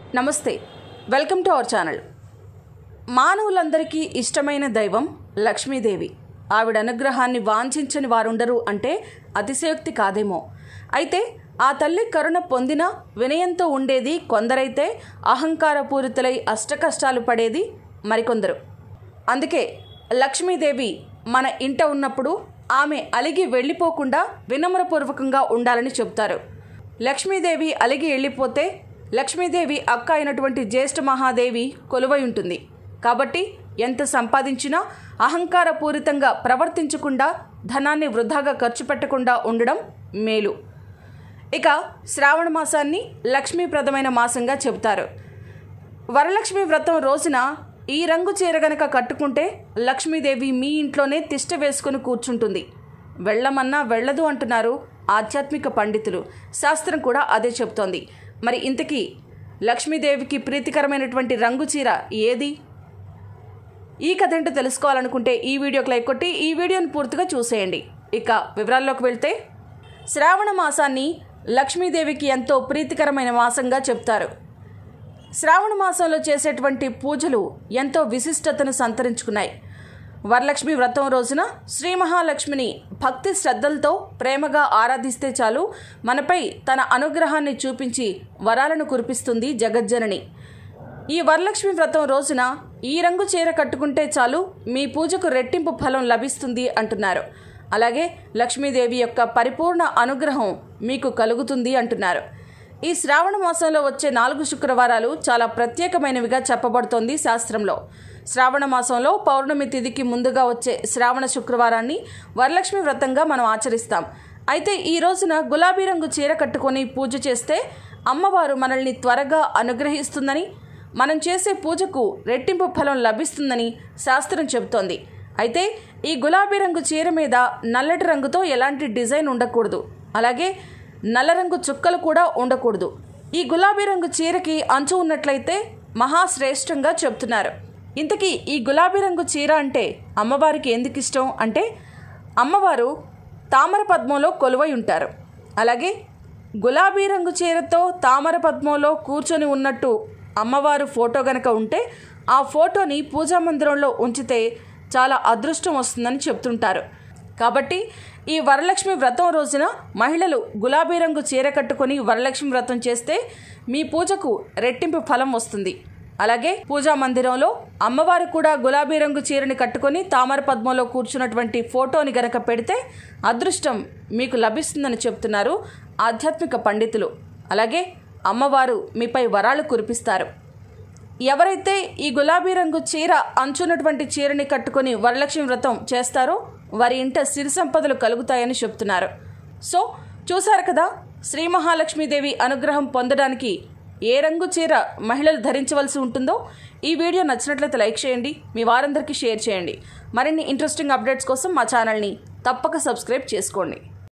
నమస్తే welcome to our channel మానవులందరికీ ఇష్టమైన దైవం లక్ష్మీదేవి ఆవిడ అనుగ్రహాన్ని వాంఛించని వారుండరు అంటే అతిశయోక్తి కాదేమో అయితే ఆ తల్లి కరుణ పొందిన వినయంతో ఉండేది కొందరైతే అహంకారపూరితులై అష్టకష్టాలు పడేది మరికొందరు అందుకే లక్ష్మీదేవి మన ఇంట ఉన్నప్పుడు ఆమె అలిగి వెళ్ళిపోకుండా వినమ్రపూర్వకంగా ఉండాలని చెప్తారు లక్ష్మీదేవి అలిగి వెళ్ళిపోతే లక్ష్మీదేవి అక్క అయినటువంటి జ్యేష్ఠ మహాదేవి కొలువై ఉంటుంది కాబట్టి ఎంత సంపాదించినా అహంకారపూరితంగా ప్రవర్తించకుండా ధనాన్ని వృధాగా ఖర్చు పెట్టకుండా ఉండడం మేలు ఇక శ్రావణ మాసాన్ని లక్ష్మీప్రదమైన మాసంగా చెబుతారు వరలక్ష్మి వ్రతం రోజున ఈ రంగు చీర గనక కట్టుకుంటే లక్ష్మీదేవి మీ ఇంట్లోనే తిష్ట వేసుకుని కూర్చుంటుంది వెళ్ళమన్నా వెళ్ళదు అంటున్నారు ఆధ్యాత్మిక పండితులు శాస్త్రం కూడా అదే చెబుతోంది మరి ఇంతకీ లక్ష్మీదేవికి ప్రీతికరమైనటువంటి రంగు చీర ఏది ఈ కథ ఏంటో తెలుసుకోవాలనుకుంటే ఈ వీడియోకి లైక్ కొట్టి ఈ వీడియోని పూర్తిగా చూసేయండి ఇక వివరాల్లోకి వెళ్తే శ్రావణ మాసాన్ని లక్ష్మీదేవికి ఎంతో ప్రీతికరమైన మాసంగా చెప్తారు శ్రావణ మాసంలో చేసేటువంటి పూజలు ఎంతో విశిష్టతను సంతరించుకున్నాయి వరలక్ష్మి వ్రతం రోజున శ్రీ మహాలక్ష్మిని భక్తి శ్రద్ధలతో ప్రేమగా ఆరాధిస్తే చాలు మనపై తన అనుగ్రహాన్ని చూపించి వరాలను కురిపిస్తుంది జగజ్జనని ఈ వరలక్ష్మి వ్రతం రోజున ఈ రంగు చీర కట్టుకుంటే చాలు మీ పూజకు రెట్టింపు ఫలం లభిస్తుంది అంటున్నారు అలాగే లక్ష్మీదేవి యొక్క పరిపూర్ణ అనుగ్రహం మీకు కలుగుతుంది అంటున్నారు ఈ శ్రావణ మాసంలో వచ్చే నాలుగు శుక్రవారాలు చాలా ప్రత్యేకమైనవిగా చెప్పబడుతోంది శాస్త్రంలో శ్రావణ మాసంలో పౌర్ణమి తిథికి ముందుగా వచ్చే శ్రావణ శుక్రవారాన్ని వరలక్ష్మి వ్రతంగా మనం ఆచరిస్తాం అయితే ఈ రోజున గులాబీ రంగు చీర కట్టుకొని పూజ చేస్తే అమ్మవారు మనల్ని త్వరగా అనుగ్రహిస్తుందని మనం చేసే పూజకు రెట్టింపు ఫలం లభిస్తుందని శాస్త్రం చెబుతోంది అయితే ఈ గులాబీ రంగు చీర మీద నల్లటి రంగుతో ఎలాంటి డిజైన్ ఉండకూడదు అలాగే నల్ల రంగు చుక్కలు కూడా ఉండకూడదు ఈ గులాబీ రంగు చీరకి అంచు ఉన్నట్లయితే మహాశ్రేష్టంగా చెప్తున్నారు ఇంతకీ ఈ గులాబీ రంగు చీర అంటే అమ్మవారికి ఎందుకు ఇష్టం అంటే అమ్మవారు తామర పద్మంలో కొలువై ఉంటారు అలాగే గులాబీ రంగు చీరతో తామర పద్మంలో కూర్చొని ఉన్నట్టు అమ్మవారు ఫోటో గనక ఉంటే ఆ ఫోటోని పూజా మందిరంలో ఉంచితే చాలా అదృష్టం వస్తుందని చెప్తుంటారు కాబట్టి ఈ వరలక్ష్మి వ్రతం రోజున మహిళలు గులాబీ రంగు చీర కట్టుకొని వరలక్ష్మి వ్రతం చేస్తే మీ పూజకు రెట్టింపు ఫలం వస్తుంది అలాగే పూజా మందిరంలో అమ్మవారు కూడా గులాబీ రంగు చీరని కట్టుకొని తామర పద్మంలో కూర్చున్నటువంటి ఫోటోని గనక పెడితే అదృష్టం మీకు లభిస్తుందని చెప్తున్నారు ఆధ్యాత్మిక పండితులు అలాగే అమ్మవారు మీపై వరాలు కురిపిస్తారు ఎవరైతే ఈ గులాబీ రంగు చీర అంచున్నటువంటి చీరని కట్టుకొని వరలక్ష్మి వ్రతం చేస్తారో వారి ఇంట సిరి సంపదలు కలుగుతాయని చెప్తున్నారు సో చూశారు కదా శ్రీ మహాలక్ష్మీదేవి అనుగ్రహం పొందడానికి ఏ రంగు చీర మహిళలు ధరించవలసి ఉంటుందో ఈ వీడియో నచ్చినట్లయితే లైక్ చేయండి మీ వారందరికీ షేర్ చేయండి మరిన్ని ఇంట్రెస్టింగ్ అప్డేట్స్ కోసం మా ఛానల్ని తప్పక సబ్స్క్రైబ్ చేసుకోండి